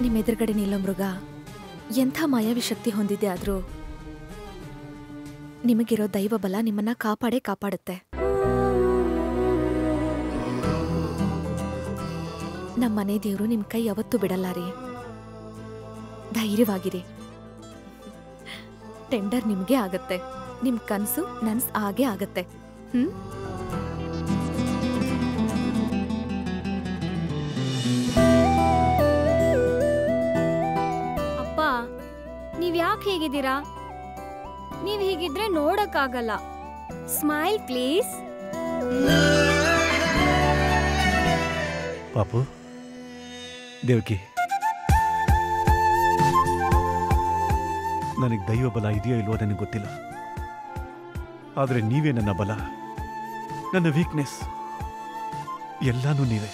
ನಿಮ್ಮ ಎದುರುಗಡೆ ನಿಲ್ಲೋ ಮೃಗ ಎಂಥ ಮಾಯಾವಿ ಶಕ್ತಿ ಹೊಂದಿದೆ ಆದ್ರೂ ನಿಮಗಿರೋ ದೈವ ಬಲ ನಿಮ್ಮನ್ನ ಕಾಪಾಡೇ ಕಾಪಾಡುತ್ತೆ ನಮ್ಮ ಮನೆ ದೇವರು ನಿಮ್ ಕೈ ಯಾವತ್ತೂ ಬಿಡಲ್ಲ ರೀ ಧೈರ್ಯವಾಗಿರಿ ಟೆಂಡರ್ ನಿಮ್ಗೆ ಆಗತ್ತೆ ನಿಮ್ ಕನ್ಸು ನನ್ಸ್ ಆಗೇ ಆಗತ್ತೆ ಹ್ಮ್ ಅಪ್ಪ ನೀವ್ ಯಾಕೆ ಹೇಗಿದ್ದೀರಾ ನೀವ್ ಹೀಗಿದ್ರೆ ನೋಡಕ್ಕಾಗಲ್ಲ ಸ್ಮೈಲ್ ಪ್ಲೀಸ್ ಪಾಪು ದೇವಕಿ ನನಗೆ ದೈವ ಬಲ ಇದೆಯೋ ಇಲ್ವೋ ನನಗೆ ಗೊತ್ತಿಲ್ಲ ಆದರೆ ನೀವೇ ನನ್ನ ಬಲ ನನ್ನ ವೀಕ್ನೆಸ್ ಎಲ್ಲಾನು ನೀವೇ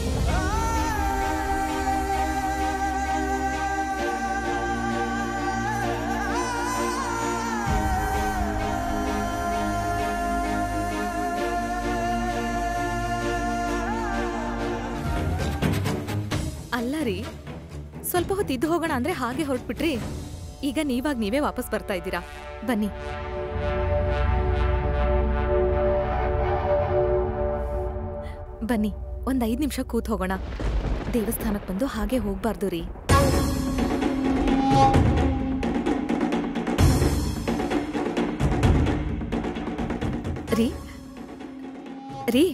ಅಲ್ಲ ರೀ ಸ್ವಲ್ಪ ಹೊತ್ತು ಇದ್ದು ಹೋಗೋಣ ಅಂದ್ರೆ ಹಾಗೆ ಹೊರಟ್ಬಿಟ್ರಿ ಈಗ ನೀವಾಗ ನೀವೇ ವಾಪಸ್ ಬರ್ತಾ ಇದ್ದೀರಾ ಬನ್ನಿ ಬನ್ನಿ ಒಂದ್ ಐದ್ ನಿಮಿಷ ಕೂತ್ ಹೋಗೋಣ ದೇವಸ್ಥಾನಕ್ ಬಂದು ಹಾಗೆ ಹೋಗ್ಬಾರ್ದು ರೀ ರೀ ರೀ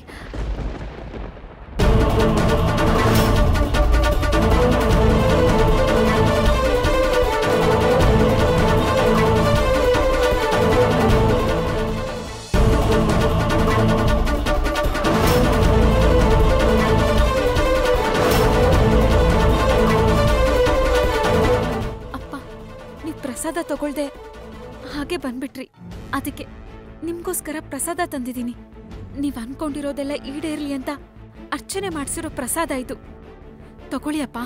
ಅಪ್ಪ ನೀವ್ ಪ್ರಸಾದ ತಗೊಳ್ದೆ ಹಾಗೆ ಬಂದ್ಬಿಟ್ರಿ ಅದಕ್ಕೆ ನಿಮ್ಗೋಸ್ಕರ ಪ್ರಸಾದ ತಂದಿದ್ದೀನಿ ನೀವ್ ಅನ್ಕೊಂಡಿರೋದೆಲ್ಲ ಈಡೇರ್ಲಿ ಅಂತ ಅರ್ಚನೆ ಮಾಡ್ಸಿರೋ ಪ್ರಸಾದ ಇದು ತಗೊಳ್ಳಿ ಅಪ್ಪ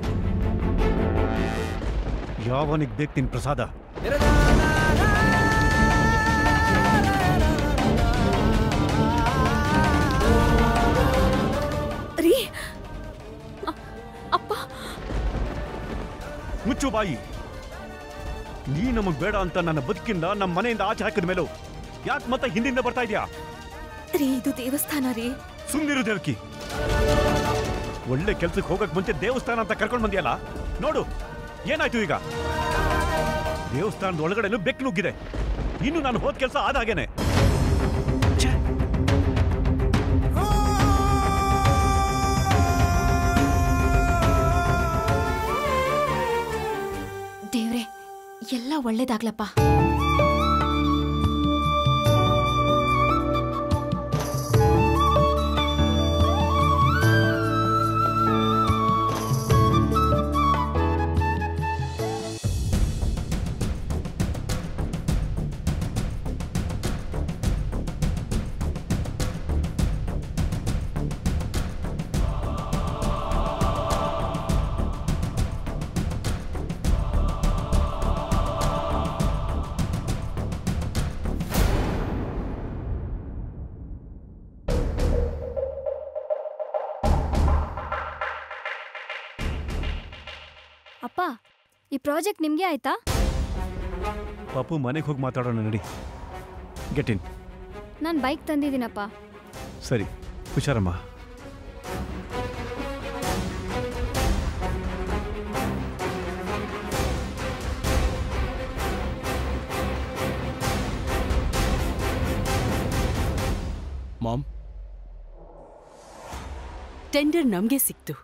ಯಾವನಿಗೆ ಬೇಕು ನಿನ್ ಪ್ರಸಾದ ರೀ ಅ- ಅಪ್ಪ ಮುಚ್ಚು ಬಾಯಿ ನೀ ನಮಗ್ ಬೇಡ ಅಂತ ನನ್ನ ಬದುಕಿಂದ ನಮ್ಮ ಮನೆಯಿಂದ ಆಚೆ ಹಾಕಿದ ಮೇಲೂ ಯಾಕೆ ಮತ್ತೆ ಹಿಂದಿಂದ ಬರ್ತಾ ಇದೆಯಾ ರೀ ಇದು ದೇವಸ್ಥಾನ ರೀ ಸುಮ್ನಿರು ದೇವಕಿ ಒಳ್ಳೆ ಕೆಲ್ಸಕ್ಕೆ ಹೋಗಕ್ ಮುಂಚೆ ದೇವಸ್ಥಾನ ಅಂತ ಕರ್ಕೊಂಡು ಬಂದಿಯಲ್ಲ ನೋಡು ಏನಾಯ್ತು ಈಗ ದೇವಸ್ಥಾನದ ಒಳಗಡೆನೂ ಬೆಕ್ಕು ನುಗ್ಗಿದೆ ಇನ್ನು ನಾನು ಹೋದ ಕೆಲಸ ಆದ ಹಾಗೇನೆ ದೇವ್ರೆ ಎಲ್ಲ ಒಳ್ಳೇದಾಗ್ಲಪ್ಪ ಅಪ್ಪ ಈ ಪ್ರಾಜೆಕ್ಟ್ ನಿಮ್ಗೆ ಆಯ್ತಾ ಪಾಪು ಮನೆಗೆ ಹೋಗಿ ಮಾತಾಡೋಣ ನಡಿ ಗೆಟ್ ಇನ್ ನಾನು ಬೈಕ್ ತಂದಿದ್ದೀನಪ್ಪ ಸರಿ ಹುಷಾರಮ್ಮ ಮಾಮ್ ಟೆಂಡರ್ ನಮ್ಗೆ ಸಿಕ್ತು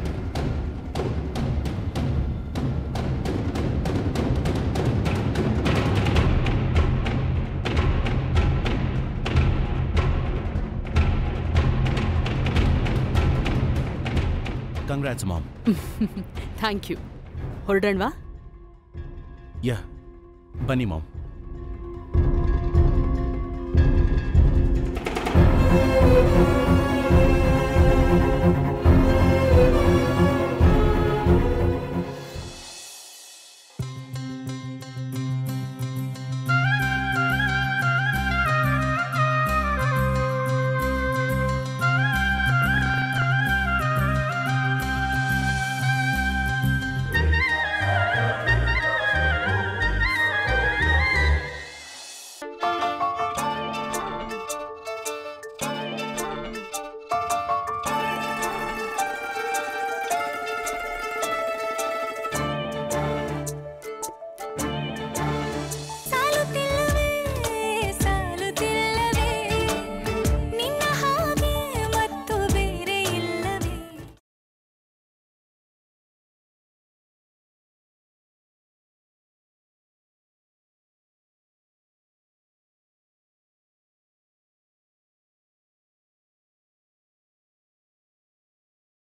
ಕಂಗ್ರಾಟ್ಸ್ ಮಾಮ್ ಥ್ಯಾಂಕ್ ಯು ಹೊರಡೋಣವಾ ಯಾ ಬನ್ನಿ ಮಾಮ್ ಆ